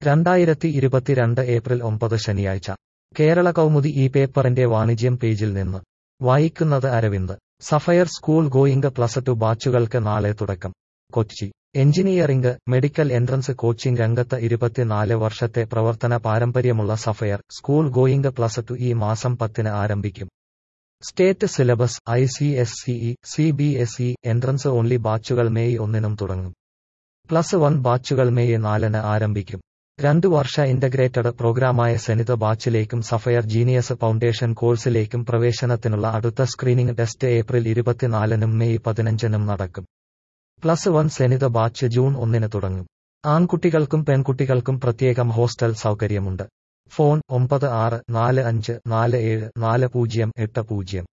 രണ്ടായിരത്തി ഇരുപത്തിരണ്ട് ഏപ്രിൽ ഒമ്പത് ശനിയാഴ്ച കേരള കൗമുദി ഈ പേപ്പറിന്റെ വാണിജ്യം പേജിൽ നിന്ന് വായിക്കുന്നത് Aravind Sapphire school going plus two ബാച്ചുകൾക്ക് നാളെ തുടക്കം Kochi engineering medical entrance coaching രംഗത്ത് ഇരുപത്തിനാല് വർഷത്തെ പ്രവർത്തന പാരമ്പര്യമുള്ള Sapphire school going plus two ഈ മാസം പത്തിന് ആരംഭിക്കും state syllabus I C S E C B S E entrance only ബാച്ചുകൾ മെയ് ഒന്നിനും തുടങ്ങും പ്ലസ് വൺ ബാച്ചുകൾ മെയ് നാലിന് ആരംഭിക്കും രണ്ടു വർഷ ഇന്റഗ്രേറ്റഡ് പ്രോഗ്രാമായ സെനിത ബാച്ചിലേക്കും സഫയർ ജീനിയസ് ഫൗണ്ടേഷൻ കോഴ്സിലേക്കും പ്രവേശനത്തിനുള്ള അടുത്ത സ്ക്രീനിംഗ് ടെസ്റ്റ് ഏപ്രിൽ ഇരുപത്തിനാലിനും മെയ് പതിനഞ്ചിനും നടക്കും പ്ലസ് വൺ സെനിത ബാച്ച് ജൂൺ ഒന്നിന് തുടങ്ങും ആൺകുട്ടികൾക്കും പെൺകുട്ടികൾക്കും പ്രത്യേകം ഹോസ്റ്റൽ സൗകര്യമുണ്ട് ഫോൺ ഒമ്പത് ആറ് നാല് അഞ്ച് നാല് ഏഴ് നാല് പൂജ്യം എട്ട് പൂജ്യം